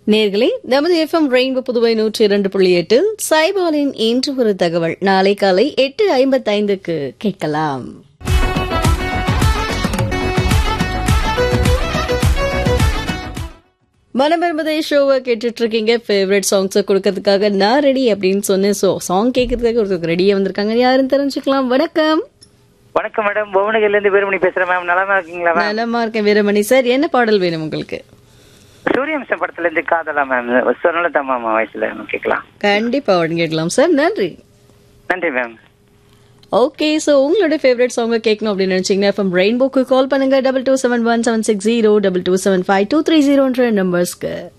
நேர்களே நமது FM rainbow Puduvai நூற்றி இரண்டு புள்ளி எட்டில் சைபாலின் இன்று ஒரு தகவல் நாளை காலை எட்டு ஐம்பத்தைந்துக்கு கேட்கலாம் மனமர்மதை ஷோவை கேட்டுட்டு இருக்கீங்க ஃபேவரட் சாங்ஸை கொடுக்கறதுக்காக நான் ரெடி அப்படின்னு சொன்னேன் ஸோ சாங் கேட்கறதுக்காக ஒருத்தர் ரெடியாக வந்திருக்காங்க யாருன்னு தெரிஞ்சுக்கலாம் வணக்கம் வணக்கம் மேடம் புவனகிரில இருந்து வீரமணி பேசுறேன் மேம் நலமா இருக்கீங்களா மேம் நலமா இருக்கேன் வீரமணி சார் என்ன பாடல் வேணும் உங்களுக்கு சூரியவம்சம் படத்துல இருந்து காதலா மேம் சொன்னலதா மாமா வயசுல கேட்கலாம் கண்டிப்பா உடனே கேட்கலாம் சார் நன்றி நன்றி மேம் ஓகே ஸோ உங்களோட ஃபேவரட் சாங்கை கேட்கணும் அப்படின்னு நினைச்சீங்கன்னா எஃப்எம் ரெயின்போக்கு கால் பண்ணுங்க double two seven one seven six zero double two seven five two three ஜீரோன்ற நம்பர்ஸ்க்கு